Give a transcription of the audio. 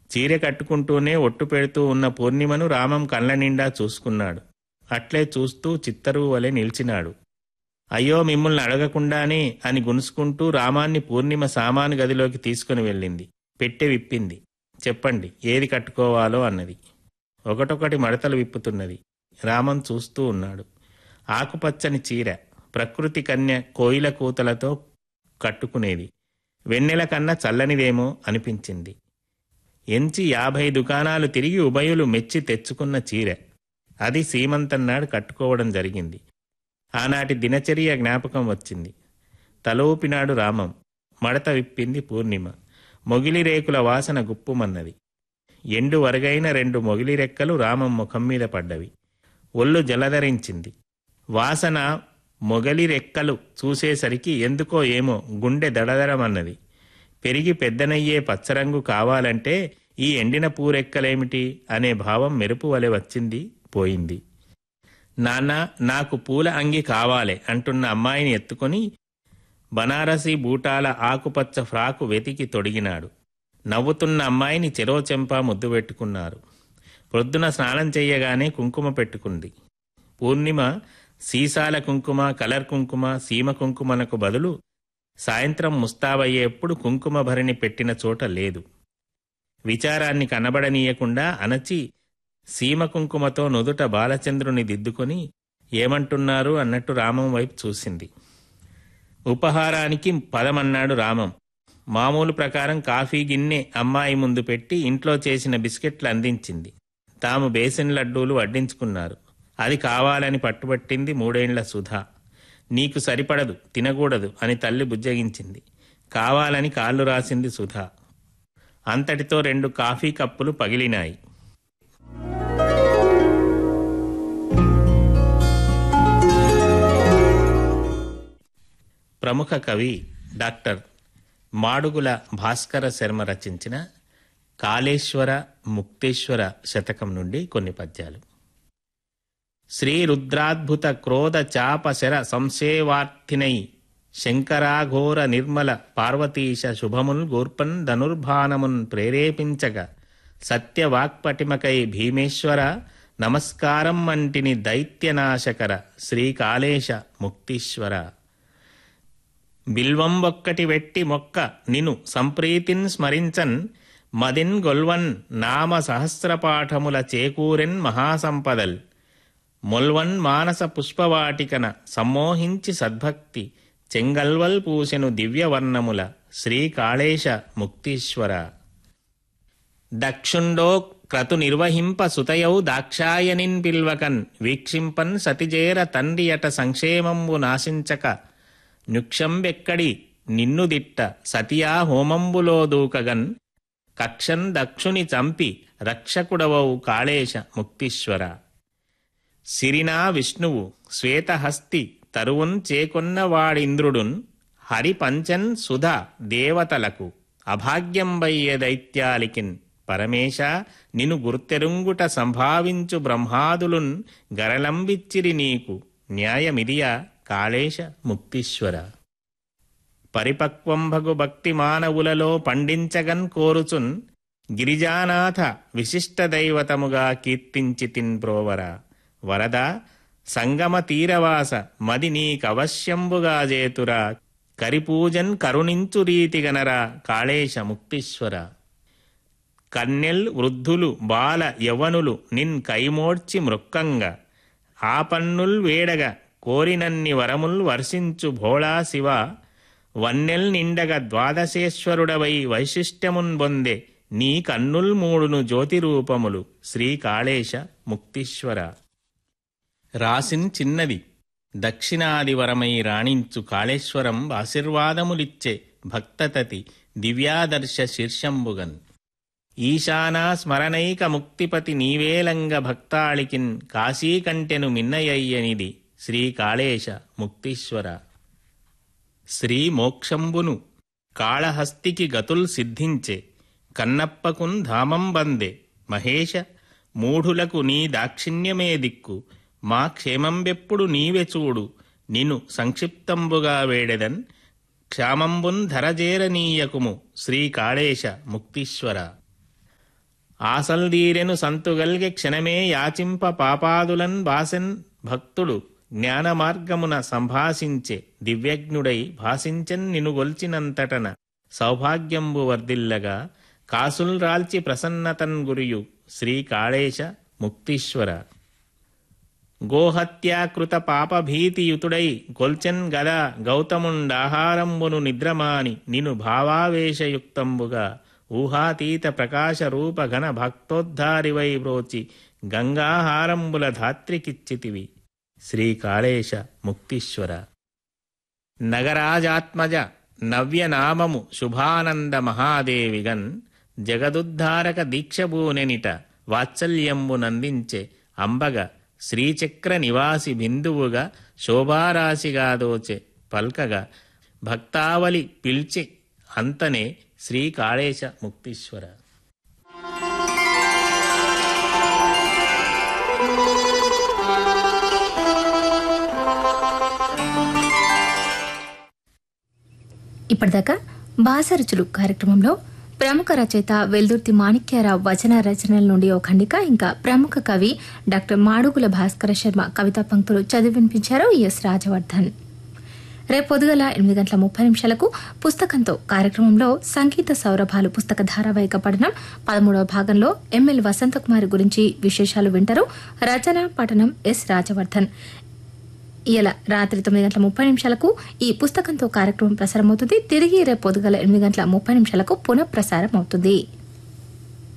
చీర కట్టుకుంటూనే ఒట్టు పెడుతూ ఉన్న పూర్ణిమను రామం కళ్ళ నిండా చూసుకున్నాడు అట్లే చూస్తూ చిత్తరువు వలె నిలిచినాడు అయ్యో మిమ్మల్ని అడగకుండానే అని గునుసుకుంటూ రామాన్ని పూర్ణిమ సామాను గదిలోకి తీసుకుని వెళ్ళింది పెట్టె విప్పింది చెప్పండి ఏది కట్టుకోవాలో అన్నది ఒకటొకటి మడతలు విప్పుతున్నది రామం చూస్తూ ఉన్నాడు ఆకుపచ్చని చీర ప్రకృతి కన్య కోయిల కూతలతో కట్టుకునేది వెన్నెల కన్నా చల్లనిదేమో అనిపించింది ఎంచి యాభై దుకాణాలు తిరిగి ఉభయులు మెచ్చి తెచ్చుకున్న చీర అది సీమంతన్నాడు కట్టుకోవడం జరిగింది ఆనాటి దినచర్య జ్ఞాపకం వచ్చింది తలూపినాడు రామం మడత విప్పింది పూర్ణిమ మొగిలి రేకుల వాసన గుప్పుమన్నది ఎండు వరగైన రెండు మొగిలి రెక్కలు రామం ముఖం మీద పడ్డవి ఒళ్ళు జలధరించింది వాసన మొగలి రెక్కలు చూసేసరికి ఎందుకో ఏమో గుండె దడదరమన్నది పెరిగి పెద్దనయ్యే పచ్చరంగు కావాలంటే ఈ ఎండిన పూరెక్కలేమిటి అనే భావం మెరుపు వలె వచ్చింది పోయింది నాన్న నాకు పూల అంగి కావాలే అంటున్న అమ్మాయిని ఎత్తుకొని బనారసీ బూటాల ఆకుపచ్చ ఫ్రాకు వెతికి తొడిగినాడు నవ్వుతున్న అమ్మాయిని చెరో చెంప ముద్దు పెట్టుకున్నారు ప్రొద్దున స్నానం చెయ్యగానే కుంకుమ పెట్టుకుంది పూర్ణిమ సీసాల కుంకుమ కలర్ కుంకుమ సీమ కుంకుమలకు బదులు సాయంత్రం ముస్తాబయ్యేప్పుడు కుంకుమ భరిణి పెట్టిన చోట లేదు విచారాన్ని కనబడనీయకుండా అణచి సీమ కుంకుమతో నుదుట బాలచంద్రుని దిద్దుకొని ఏమంటున్నారు అన్నట్టు రామం వైపు చూసింది ఉపహారానికి పదమన్నాడు రామం మామూలు ప్రకారం కాఫీ గిన్నె అమ్మాయి ముందు పెట్టి ఇంట్లో చేసిన బిస్కెట్లు అందించింది తాము బేసిన్ లడ్డూలు వడ్డించుకున్నారు అది కావాలని పట్టుబట్టింది మూడేండ్ల సుధా నీకు సరిపడదు తినకూడదు అని తల్లి బుజ్జగించింది కావాలని కాళ్ళు రాసింది సుధా అంతటితో రెండు కాఫీ కప్పులు పగిలినాయి ప్రముఖ కవి డాక్టర్ మాడుగుల భాస్కర శర్మ రచించిన కాళేశ్వర ముక్తేశ్వర శతకం నుండి కొన్ని పద్యాలు శ్రీ రుద్రాద్భుత క్రోధ చాప శర సంసేవార్థినై శంకరాఘోర నిర్మల పార్వతీశ శుభమున్ గూర్పన్ ధనుర్భానమున్ ప్రేరేపించగా సత్యవాక్పటిమకై భీమేశ్వర నమస్కారం మంటిని దైత్యనాశకర శ్రీకాళేశ ముక్తీశ్వర బిల్వం ఒక్కటి వెట్టి మొక్క నిను సంప్రీతిన్ స్మరించన్ మదిన్ గొల్వన్ నామ సహస్రపాఠముల చేకూరెన్ మహాసంపదల్ మొల్వన్ మానస పుష్పవాటికన సమ్మోహించి సద్భక్తి చెంగల్వల్ పూసెను దివ్యవర్ణముల శ్రీకాళేశ ముక్తీశ్వర దక్షుండో క్రతు నిర్వహింప సుతయౌ దాక్షాయనిన్ పిల్వకన్ వీక్షింపన్ సతిజేర తండ్రియట సంక్షేమంబు నాశించక నృక్షంబెక్కడి నిన్ను దిట్ట సతియా హోమంబులో దూకగన్ కక్షన్ దక్షుని చంపి రక్షకుడవౌ కాళేశ ముక్తీశ్వర సిరినా విష్ణువు శ్వేతహస్తి తరువున్ చేకొన్నవాడింద్రుడున్ హరిపంచన్ సుధ దేవతలకు అభాగ్యంబయ్య దైత్యాలికిన్ పరమేశ నిను గుర్తెరుంగుట సంభావించు బ్రహ్మాదులున్ గరలంబిచ్చిరి నీకు న్యాయమిదియా కాళేశ ముక్తీశ్వర పరిపక్వంభగు భక్తి మానవులలో పండించగన్ కోరుచున్ గిరిజానాథ విశిష్ట దైవతముగా కీర్తించితిన్ బ్రోవర వరద సంగమ తీరవాస మది నీకవశ్యంబుగా జేతురా కరిపూజన్ కరుణించు రీతిగనరా కాళేశ ముక్తీశ్వర కన్నెల్ వృద్ధులు బాల యవనులు నిన్ కైమోడ్చి మృక్కంగా ఆపన్నుల్ వేడగ కోరినన్ని వరముల్ వర్షించు భోళా శివ వన్నెల్ నిండగ ద్వాదశేశ్వరుడవై వైశిష్ట్యమున్ బొందే నీ కన్నుల్ మూడును జ్యోతిరూపములు శ్రీకాళేశ ముక్తీశ్వర రాసిన్ చిన్నది దక్షిణాదివరమై రాణించు కాళేశ్వరం ఆశీర్వాదములిచ్చే భక్తతతి దివ్యాదర్శ శీర్షంబుగన్ ఈశానా స్మరణైక ముక్తిపతి నీవేలంగ భక్తాళికిన్ కాశీకంటెను మిన్నయయ్యనిది శ్రీకాళేశ ముక్తీశ్వర శ్రీ మోక్షంబును కాళహస్తికి గతుల్ సిద్ధించే కన్నప్పకున్ ధామం బందే మహేష మూఢులకు నీ దాక్షిణ్యమే దిక్కు మా క్షేమంబెప్పుడు నీవె చూడు నిను సంక్షిప్తంబుగా వేడెదన్ క్షామంబున్ ధరజేరనీయకుము శ్రీకాళేశ ముక్తీశ్వర ఆసల్దీరెను సంతుగల్గె క్షణమే యాచింప పాపాదులన్ బాసెన్ భక్తుడు జ్ఞాన మార్గమున సంభాషించే దివ్యజ్ఞుడై భాషించెన్ నినుగొల్చినంతటన సౌభాగ్యంబు వర్ధిల్లగా కాసుల్ రాల్చి ప్రసన్నతన్ గురియు శ్రీ కాళేశ ముక్తీశ్వర గోహత్యాకృత పాపభీతియుతుడై కొల్చెన్ గద గౌతముండాహారంబును నిద్రమాని నిను భావావేశయుక్తంబుగా ఊహాతీత ప్రకాశ రూప ఘన భక్తోద్ధారివై బ్రోచి గంగాహారంబుల ధాత్రికిచ్చితివి శ్రీకాళేశ ముక్తీశ్వర నగరాజాత్మజ నవ్యనామము శుభానంద మహాదేవిగన్ జగదుద్ధారక దీక్షభూనెనిట వాత్సల్యంబు నందించే అంబగ శ్రీచక్ర నివాసి బిందువుగా శోభారాశిగా దోచే పల్కగా భక్తావలి పిల్చి అంతనే శ్రీకాళేశ ముక్తీశ్వర ఇప్పటిదాకా బాసరుచులు కార్యక్రమంలో ప్రముఖ రచయిత వెల్దుర్తి మాణిక్యారావు వచన రచనల నుండి ఓ ఖండిక ఇంకా ప్రముఖ కవి డాక్టర్ మాడుగుల భాస్కర శర్మ కవితా పంక్తులు చదివి వినిపించారు ఎస్ రాజవర్ధన్ రేపు పొద్దుగల ఎనిమిది గంటల ముప్పై నిమిషాలకు పుస్తకంతో కార్యక్రమంలో సంగీత సౌరభాలు పుస్తక ధారావాహిక పఠనం పదమూడవ భాగంలో ఎంఎల్ వసంతకుమారి గురించి విశేషాలు వింటారు రచన పఠనం ఎస్ రాజవర్ధన్ ఇలా రాత్రి తొమ్మిది గంటల ముప్పై నిమిషాలకు ఈ పుస్తకంతో కార్యక్రమం ప్రసారం అవుతుంది తిరిగి రేపు పొద్దుగల ఎనిమిది గంటల ముప్పై నిమిషాలకు పునః ప్రసారం అవుతుంది